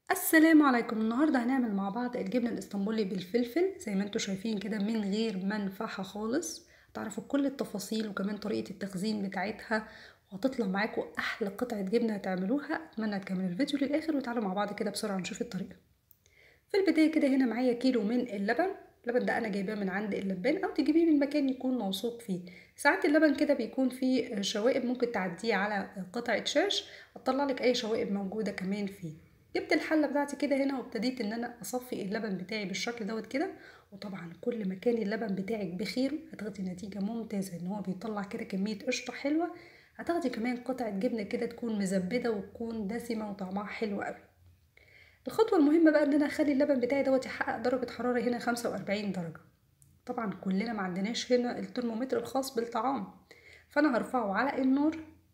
السلام عليكم النهاردة هنعمل مع بعض الجبنة الاسطنبولي بالفلفل زي ما انتوا شايفين كده من غير منفعة خالص تعرفوا كل التفاصيل وكمان طريقة التخزين بتاعتها وهتطلع معاكم احلى قطعة جبنة هتعملوها اتمنى تكملوا الفيديو للاخر وتعالوا مع بعض كده بسرعة نشوف الطريقة في البداية كده هنا معايا كيلو من اللبن اللبن ده انا جايباه من عند اللبان او تجيبيه من مكان يكون موثوق فيه ساعات اللبن كده بيكون فيه شوائب ممكن تعديه على قطعة شاش هتطلع لك اي شوائب موجودة كمان فيه جبت الحله بتاعتي كده هنا وابتديت ان انا اصفي اللبن بتاعي بالشكل دوت كده وطبعا كل ما كان اللبن بتاعك بخير هتاخدي نتيجه ممتازه ان هو بيطلع كده كميه قشطه حلوه هتاخدي كمان قطعه جبنه كده تكون مزبده وتكون دسمه وطعمها حلو قوي الخطوه المهمه بقى ان انا اخلي اللبن بتاعي دوت يحقق درجه حراره هنا 45 درجه طبعا كلنا ما عندناش هنا الترمومتر الخاص بالطعام فانا هرفعه على النار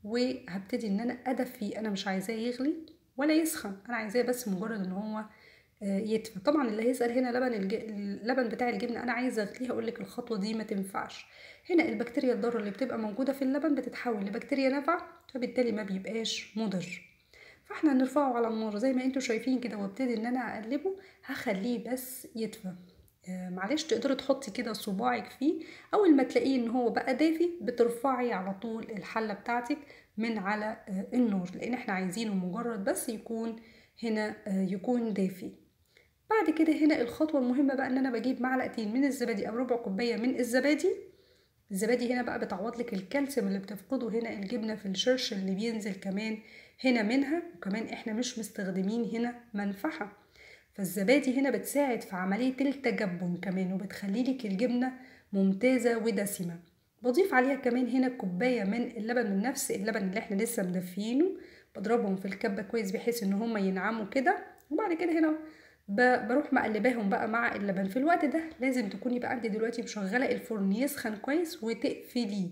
وهبتدي ان انا ادفيه انا مش عايزاه يغلي ولا يسخن انا عايزاه بس مجرد ان هو يدفى طبعا اللي هيسال هنا لبن الج... اللبن بتاع الجبنه انا عايزه اغليه اقول لك الخطوه دي ما تنفعش هنا البكتيريا الضاره اللي بتبقى موجوده في اللبن بتتحول لبكتيريا نافعه فبالتالي ما بيبقاش مضر فاحنا هنرفعه على النار زي ما انتوا شايفين كده وابتدي ان انا اقلبه هخليه بس يدفى معلش تقدري تحطي كده صباعك فيه اول ما تلاقيه ان هو بقى دافي بترفعي على طول الحله بتاعتك من على النار لان احنا عايزينه مجرد بس يكون هنا يكون دافي بعد كده هنا الخطوه المهمه بقى ان انا بجيب معلقتين من الزبادي او ربع كوبايه من الزبادي الزبادي هنا بقى بتعوض لك الكالسيوم اللي بتفقده هنا الجبنه في الشرش اللي بينزل كمان هنا منها وكمان احنا مش مستخدمين هنا منفعه فالزبادي هنا بتساعد في عمليه التجبن كمان وبتخلي لك الجبنه ممتازه ودسمه بضيف عليها كمان هنا كوبايه من اللبن من نفس اللبن اللي احنا لسه مدفيينه بضربهم في الكبه كويس بحيث ان هما ينعموا كده وبعد كده هنا بروح مقلباهم بقى مع اللبن في الوقت ده لازم تكوني بقى انت دلوقتي مشغله الفرن يسخن كويس وتقفليه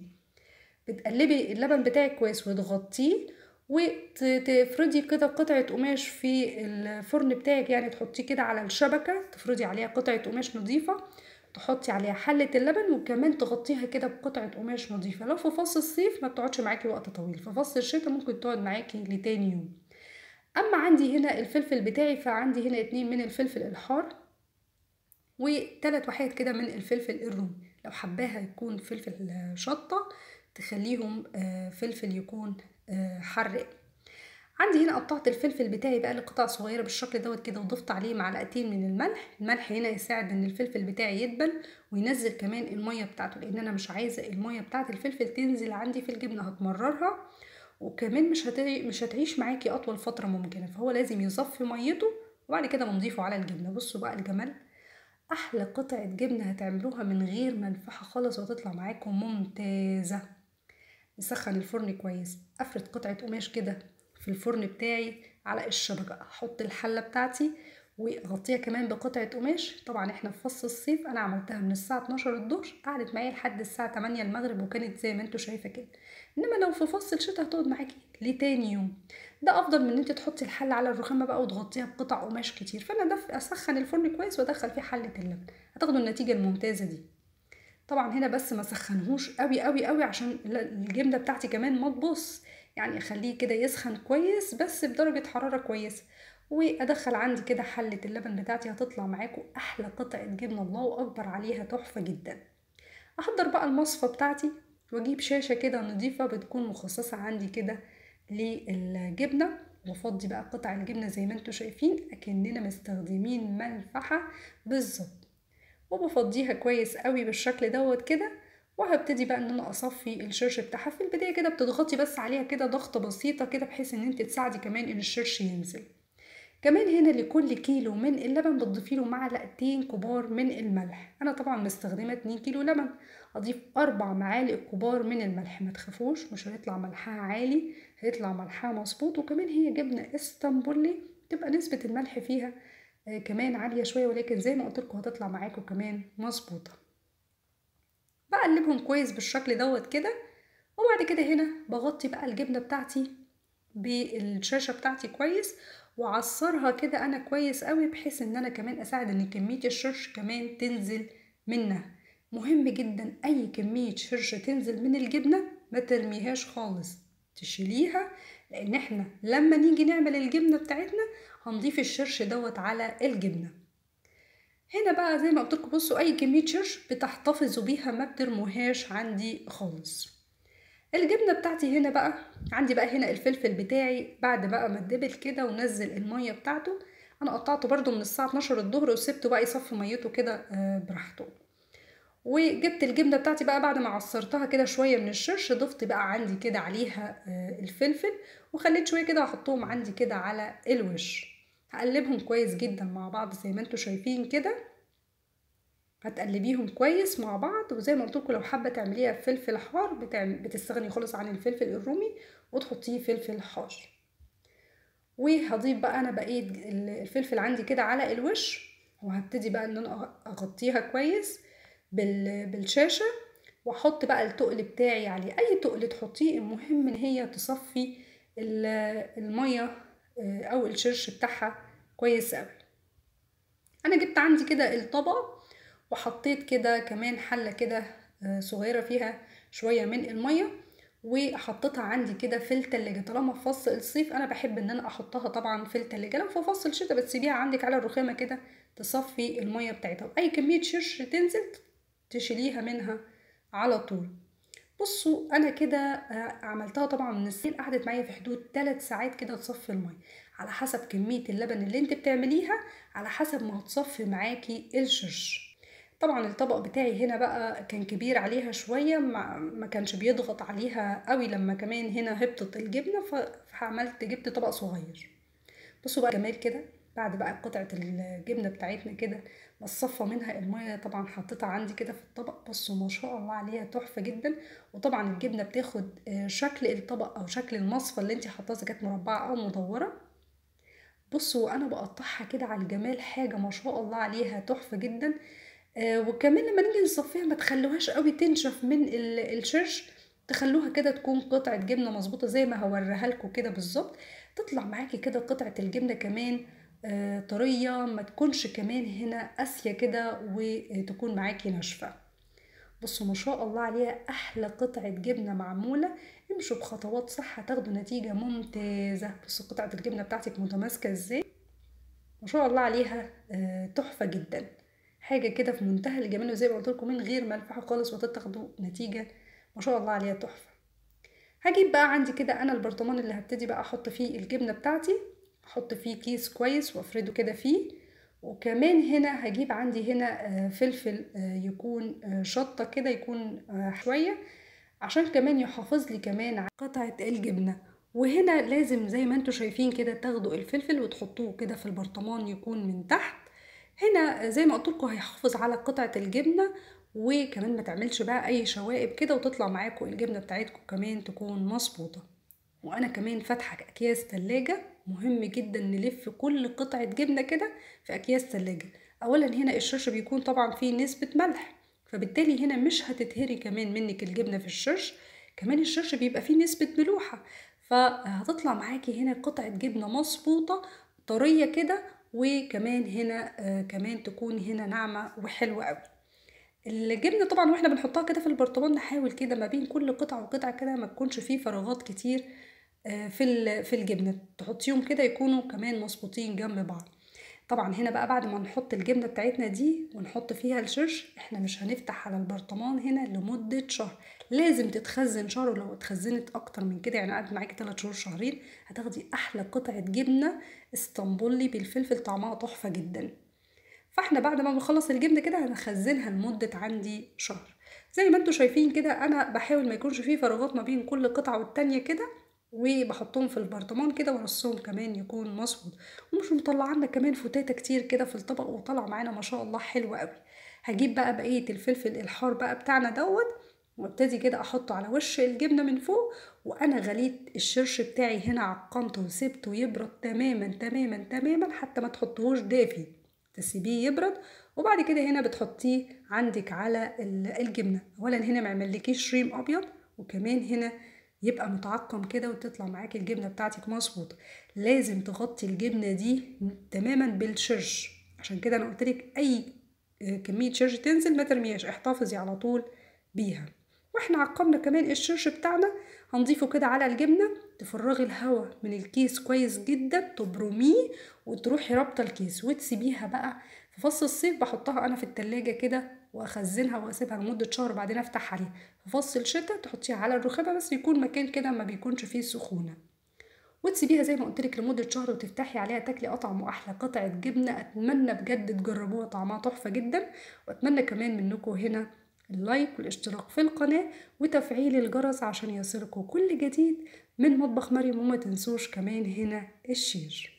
بتقلبي اللبن بتاعك كويس وتغطيه وتفردي كده قطعة قماش في الفرن بتاعك يعني تحطيه كده على الشبكة تفردي عليها قطعة قماش نظيفة تحطي عليها حلة اللبن وكمان تغطيها كده بقطعة قماش نظيفة لو في فصل الصيف ما بتقعدش معاكي وقت طويل في فصل الشتاء ممكن تقعد معاكي لتاني يوم اما عندي هنا الفلفل بتاعي فعندي هنا اتنين من الفلفل الحار وتلات وحيد كده من الفلفل الرومي لو حباها يكون فلفل شطة تخليهم فلفل يكون حراق عندي هنا قطعت الفلفل بتاعي بقى لقطع صغيره بالشكل دوت كده وضفت عليه معلقتين من الملح الملح هنا يساعد ان الفلفل بتاعي يدبل وينزل كمان الميه بتاعته لان انا مش عايزه الميه بتاعه الفلفل تنزل عندي في الجبنه هتمررها وكمان مش هتعي مش هتعيش معاكي اطول فتره ممكنه فهو لازم يصفي ميته وبعد كده بنضيفه على الجبنه بصوا بقى الجمال احلى قطعه جبنه هتعملوها من غير منفعه خالص وتطلع معاكم ممتازه نسخن الفرن كويس افرد قطعه قماش كده في الفرن بتاعي على الشبكة احط الحلة بتاعتي واغطيها كمان بقطعة قماش طبعا احنا في فصل الصيف انا عملتها من الساعة 12 الظهر قعدت معايا لحد الساعة 8 المغرب وكانت زي ما انتوا شايفة كده انما لو في فصل الشتاء هتقعد معاكي لتاني يوم ده افضل من ان انت تحطي الحلة على الرخامة بقى وتغطيها بقطع قماش كتير فانا دف اسخن الفرن كويس وادخل فيه حلة اللبن هتاخدوا النتيجة الممتازة دي طبعا هنا بس ما سخنهوش قوي قوي قوي عشان الجبنه بتاعتي كمان ما تبص يعني اخليه كده يسخن كويس بس بدرجه حراره كويسه وادخل عندي كده حله اللبن بتاعتي هتطلع معاكم احلى قطعه جبنه الله اكبر عليها تحفه جدا احضر بقى المصفى بتاعتي واجيب شاشه كده نظيفه بتكون مخصصه عندي كده للجبنه وافضي بقى قطع الجبنه زي ما انتوا شايفين اكننا مستخدمين منفعه بالظبط وبفضيها كويس قوي بالشكل دوت كده وهبتدي بقى ان انا اصفي الشرش بتاعها في البدايه كده بتضغطي بس عليها كده ضغطه بسيطه كده بحيث ان انت تساعدي كمان ان الشرش ينزل كمان هنا لكل كيلو من اللبن بتضيفي له معلقتين كبار من الملح انا طبعا مستخدمه 2 كيلو لبن اضيف اربع معالق كبار من الملح ما تخافوش مش هيطلع ملحها عالي هيطلع ملحها مظبوط وكمان هي جبنه اسطنبولي تبقى نسبه الملح فيها آه كمان عالية شوية ولكن زي ما قلت لكم هتطلع معاكم كمان مظبوطة بقلبهم كويس بالشكل دوت كده وبعد كده هنا بغطي بقى الجبنة بتاعتي بالشاشة بتاعتي كويس وعصرها كده انا كويس قوي بحيث ان انا كمان اساعد ان كمية الشرش كمان تنزل منها مهم جدا اي كمية شرش تنزل من الجبنة ما ترميهاش خالص تشيليها لان احنا لما نيجي نعمل الجبنه بتاعتنا هنضيف الشرش دوت على الجبنه هنا بقى زي ما قلت لكم بصوا اي كميه شرش بتحتفظوا بيها ما بترموهاش عندي خالص الجبنه بتاعتي هنا بقى عندي بقى هنا الفلفل بتاعي بعد بقى ما اتدبل كده ونزل الميه بتاعته انا قطعته برده من الساعه 12 الظهر وسبته بقى يصفي ميته كده براحته وجبت الجبنه بتاعتي بقى بعد ما عصرتها كده شويه من الشرش ضفت بقى عندي كده عليها الفلفل وخليت شويه كده احطهم عندي كده على الوش هقلبهم كويس جدا مع بعض زي ما انتم شايفين كده هتقلبيهم كويس مع بعض وزي ما قلت لكم لو حابه تعمليها فلفل حار بتعمل بتستغني خالص عن الفلفل الرومي وتحطيه فلفل حار وهضيف بقى انا بقيه الفلفل عندي كده على الوش وهبتدي بقى ان انا اغطيها كويس بالشاشه واحط بقى التقل بتاعي عليه اي تقل تحطيه المهم ان هي تصفي الميه او الشرش بتاعها كويس قوي انا جبت عندي كده الطبق وحطيت كده كمان حله كده صغيره فيها شويه من الميه وحطيتها عندي كده في التلاجة طالما في فصل الصيف انا بحب ان انا احطها طبعا في التلاجة لو في فصل الشتاء بتسيبيها عندك على الرخامه كده تصفي الميه بتاعتها واي كميه شرش تنزل تشيليها منها على طول بصوا انا كده عملتها طبعا من السيل قعدت معايا في حدود 3 ساعات كده تصفي الميه على حسب كميه اللبن اللي انت بتعمليها على حسب ما هتصفي معاكي الشرش طبعا الطبق بتاعي هنا بقى كان كبير عليها شوية ما كانش بيضغط عليها قوي لما كمان هنا هبطت الجبنة فعملت جبت طبق صغير بصوا بقى جمال كده بعد بقى قطعة الجبنة بتاعتنا كده بصفى منها المية طبعا حطيتها عندي كده في الطبق بصوا ما شاء الله عليها تحفة جدا وطبعا الجبنة بتاخد شكل الطبق او شكل المصفى اللي انت حطاها اذا كانت مربعة او مدورة بصوا انا بقطعها كده على الجمال حاجة ما شاء الله عليها تحفة جدا آه وكمان لما نيجي نصفيها ما تخلوهاش قوي تنشف من الشرش تخلوها كده تكون قطعة جبنة مظبوطة زي ما هوريها لكم كده بالظبط تطلع معاكي كده قطعة الجبنة كمان آه طرية ما تكونش كمان هنا قاسية كده وتكون معاكي ناشفة بصوا ما شاء الله عليها احلى قطعة جبنة معمولة امشوا بخطوات صح هتاخدوا نتيجة ممتازة بصوا قطعة الجبنة بتاعتك متماسكة ازاي ما شاء الله عليها آه تحفة جدا حاجه كده في منتهى الجمال وزي ما قلت لكم من غير ملفحه خالص وتاخدوا نتيجه ما شاء الله عليها تحفه هجيب بقى عندي كده انا البرطمان اللي هبتدي بقى احط فيه الجبنه بتاعتي احط فيه كيس كويس وافرده كده فيه وكمان هنا هجيب عندي هنا فلفل يكون شطه كده يكون شويه عشان كمان يحافظ لي كمان على قطعه الجبنه وهنا لازم زي ما انتم شايفين كده تاخدوا الفلفل وتحطوه كده في البرطمان يكون من تحت هنا زي ما قلت لكم هيحافظ على قطعه الجبنه وكمان ما تعملش بقى اي شوائب كده وتطلع معاكم الجبنه بتاعتكم كمان تكون مظبوطه وانا كمان فاتحه اكياس تلاجة مهم جدا نلف كل قطعه جبنه كده في اكياس تلاجة اولا هنا الشرش بيكون طبعا فيه نسبه ملح فبالتالي هنا مش هتتهري كمان منك الجبنه في الشرش كمان الشرش بيبقى فيه نسبه ملوحه فهتطلع معاكي هنا قطعه جبنه مظبوطه طريه كده وكمان هنا آه كمان تكون هنا ناعمه وحلوه قوي الجبنه طبعا واحنا بنحطها كده في البرطمان نحاول كده ما بين كل قطعه وقطعه كده ما تكونش فيه فراغات كتير آه في في الجبنه تحطيهم كده يكونوا كمان مظبوطين جنب بعض طبعا هنا بقى بعد ما نحط الجبنه بتاعتنا دي ونحط فيها الشرش احنا مش هنفتح على البرطمان هنا لمده شهر لازم تتخزن شهر ولو اتخزنت اكتر من كده يعني قعدت معاكي 3 شهور شهرين هتاخدي احلى قطعه جبنه اسطنبولي بالفلفل طعمها تحفه جدا فاحنا بعد ما بنخلص الجبنه كده هنخزنها لمده عندي شهر زي ما انتم شايفين كده انا بحاول ما يكونش فيه فراغات ما بين كل قطعه والتانيه كده وبحطهم في البرطمان كده ورصهم كمان يكون مظبوط ومش مطلع لنا كمان فتاتة كتير كده في الطبق وطلع معانا ما شاء الله حلو قوي هجيب بقى بقية الفلفل الحار بقى بتاعنا دوت وابتدي كده احطه على وش الجبنة من فوق وانا غليت الشرش بتاعي هنا عقمته وسبته يبرد تماما تماما تماما حتى ما تحطهوش دافي تسيبيه يبرد وبعد كده هنا بتحطيه عندك على الجبنة اولا هنا ما يعملكيش شريم ابيض وكمان هنا يبقى متعقم كده وتطلع معاكي الجبنه بتاعتك مظبوطه لازم تغطي الجبنه دي تماما بالشرش عشان كده انا قلتلك اي كميه شرش تنزل ما ترميهاش احتفظي على طول بيها واحنا عقمنا كمان الشرش بتاعنا هنضيفه كده على الجبنة تفرغي الهواء من الكيس كويس جدا تبرميه وتروحي رابطة الكيس وتسيبيها بقى في فصل الصيف بحطها انا في التلاجة كده واخزنها واسيبها لمدة شهر بعدين افتح عليها في فصل الشتاء تحطيها على الرخامة بس يكون مكان كده ما بيكونش فيه سخونة وتسيبيها زي ما قلتلك لمدة شهر وتفتحي عليها تاكلي أطعم وأحلى قطعة جبنة أتمنى بجد تجربوها طعمها تحفة جدا وأتمنى كمان منكم هنا اللايك والاشتراك في القناة وتفعيل الجرس عشان يصلكم كل جديد من مطبخ مريم وما تنسوش كمان هنا الشير